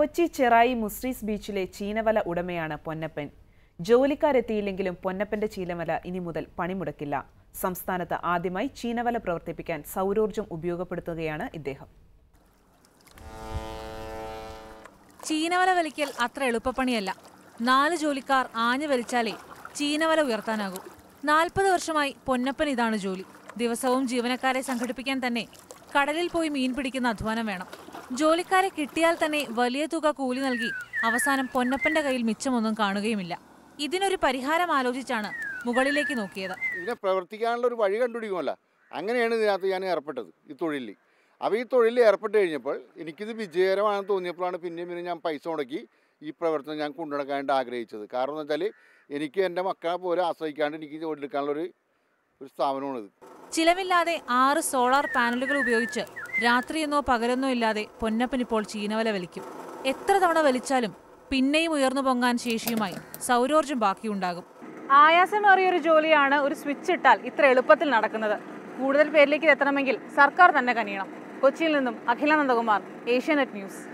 കൊച്ചി ചെറായി മുസ്രീസ് ബീച്ചിലെ ചീനവല ഉടമയാണ് പൊന്നപ്പൻ ജോലിക്കാരെത്തിയില്ലെങ്കിലും പൊന്നപ്പന്റെ ചീനവല ഇനി മുതൽ പണിമുടക്കില്ല സംസ്ഥാനത്ത് ആദ്യമായി ചീനവല പ്രവർത്തിപ്പിക്കാൻ സൗരോർജ്ജം ഉപയോഗപ്പെടുത്തുകയാണ് ഇദ്ദേഹം ചീനവല വലിക്കൽ അത്ര എളുപ്പപ്പണിയല്ല നാല് ജോലിക്കാർ ആഞ്ഞു വലിച്ചാലേ ചീനവല ഉയർത്താനാകൂ നാൽപ്പത് വർഷമായി പൊന്നപ്പൻ ഇതാണ് ജോലി ദിവസവും ജീവനക്കാരെ സംഘടിപ്പിക്കാൻ തന്നെ കടലിൽ പോയി മീൻ പിടിക്കുന്ന അധ്വാനം വേണം ജോലിക്കാരെ കിട്ടിയാൽ തന്നെ വലിയ തുക കൂലി നൽകി അവസാനം പൊന്നപ്പന്റെ കയ്യിൽ മിച്ചമൊന്നും കാണുകയുമില്ല ഇതിനൊരു പരിഹാരം ആലോചിച്ചാണ് മുകളിലേക്ക് നോക്കിയത് ഇതിനെ പ്രവർത്തിക്കാനുള്ള ഒരു വഴി കണ്ടുപിടിക്കുമല്ല അങ്ങനെയാണ് ഇതിനകത്ത് ഞാൻ ഏർപ്പെട്ടത് ഈ തൊഴിലിൽ അപ്പോൾ ഈ തൊഴിലിൽ ഏർപ്പെട്ട് കഴിഞ്ഞപ്പോൾ എനിക്കിത് വിജയകരമാണെന്ന് തോന്നിയപ്പോഴാണ് പിന്നെയും പിന്നെ ഞാൻ പൈസ മുടക്കി ഈ പ്രവർത്തനം ഞാൻ കൊണ്ടുനടക്കാനായിട്ട് ആഗ്രഹിച്ചത് കാരണം എന്ന് വെച്ചാൽ എനിക്ക് എൻ്റെ മക്കളെ പോലെ ആശ്രയിക്കാണ്ട് എനിക്ക് തൊഴിലെടുക്കാനുള്ള ഒരു ഒരു സ്ഥാപനമാണിത് ചിലവില്ലാതെ ആറ് സോളാർ പാനലുകൾ ഉപയോഗിച്ച് രാത്രിയെന്നോ പകലെന്നോ ഇല്ലാതെ പൊന്നപ്പൻ ഇപ്പോൾ ചീനവല വലിക്കും എത്ര തവണ വലിച്ചാലും പിന്നെയും ഉയർന്നു പൊങ്ങാൻ ശേഷിയുമായി സൗരോർജ്ജം ബാക്കിയുണ്ടാകും ആയാസമേറിയ ഒരു ജോലിയാണ് ഒരു സ്വിച്ച് ഇട്ടാൽ ഇത്ര എളുപ്പത്തിൽ നടക്കുന്നത് കൂടുതൽ പേരിലേക്ക് ഇത് എത്തണമെങ്കിൽ സർക്കാർ തന്നെ കനിയണം കൊച്ചിയിൽ നിന്നും അഖില നന്ദകുമാർ ഏഷ്യാനെറ്റ് ന്യൂസ്